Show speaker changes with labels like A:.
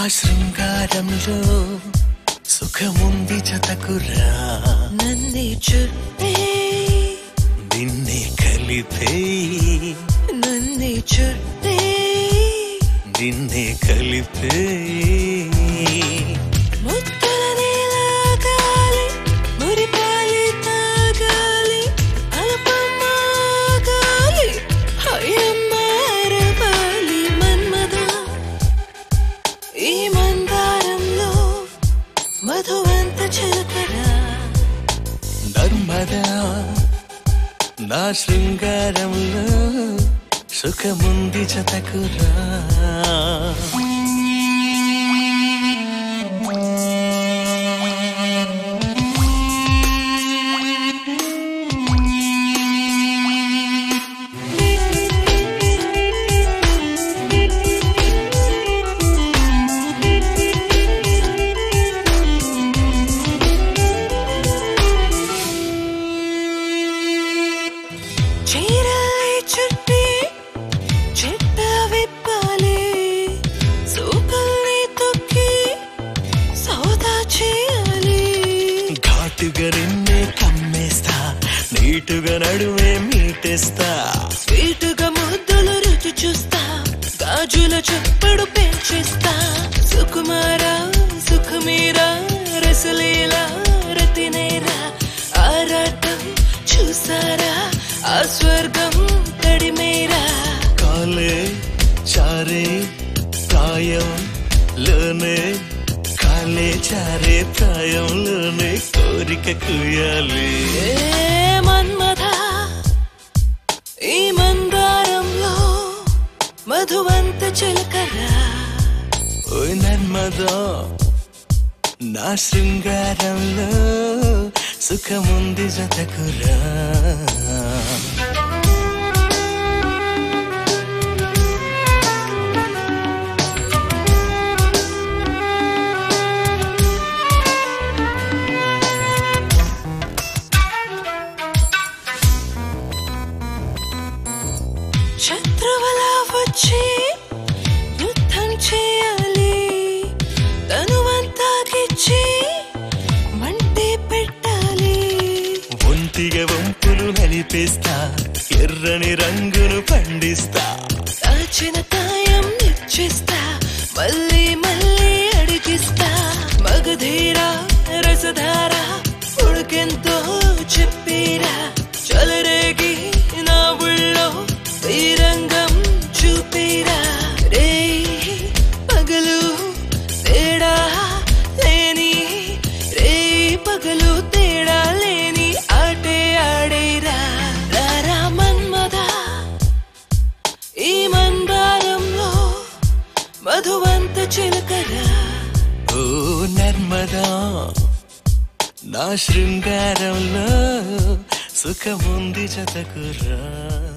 A: శృంగారంలో సుఖముంది జతకురా
B: నన్నే చుట్టే
A: నిన్నే కలిపే
B: నన్నే చుట్టే
A: నిన్నే కలిపే
B: ముత్తల నీలాగాలి మురిపాలి తాగాలి అల్పమాగాలి హయమారవాలి మన్మద ఈ మందారంలో మధువంత చిలకరా
A: నర్మదా నా శృంగారంలో సుఖముంది జతకురా
B: చీరలే చుట్టి చెట్ట విప్పాలి సూకల్ని తొక్కి సౌదా చేయాలి
A: ఘాటుగా నిన్నే కమ్మేస్తా నీటుగా నడుమే మీటేస్తా
B: స్వీటుగా ముద్దులు రుచి చూస్తా గాజుల చప్పుడు పెంచేస్తా సుకుమారా సుఖమీరా రసలీలా రతినేరా ఆరాటం చూసారా ఆ స్వర్గం తడిమేరా
A: కాలే చారే ప్రాయం లోనే కాలే చారే ప్రాయంలోనే కోరిక కుయాలి
B: ఏ మన్మథ ఈ మందారంలో మధువంత చిలకరా
A: ఓయ్ నర్మదా నా శృంగారంలో సుఖముంది జతకురా
B: శత్రువులా వచ్చి యుద్ధం చేయాలి తనువంతాకిచ్చి మంటే పెట్టాలి
A: ఒంటిగా వంపులు నలిపేస్తా ఎర్రని రంగును పండిస్తా
B: దాచిన తాయం నిచ్చిస్తా మళ్ళీ మళ్ళీ అడిగిస్తా మగధీరా రసధార ఉడికెంతో చెప్పిరా చలరేగి నా ఊళ్ళో వీరంగం చూపిరా రే పగలు తేడా లేని రే పగలు తేడా లేని ఆటే ఆడేరా రారా మన్మదా ఈ మందారంలో మధువంత చిలకరా
A: ఓ నర్మదా నా శృంగారంలో సుఖముంది జతకురా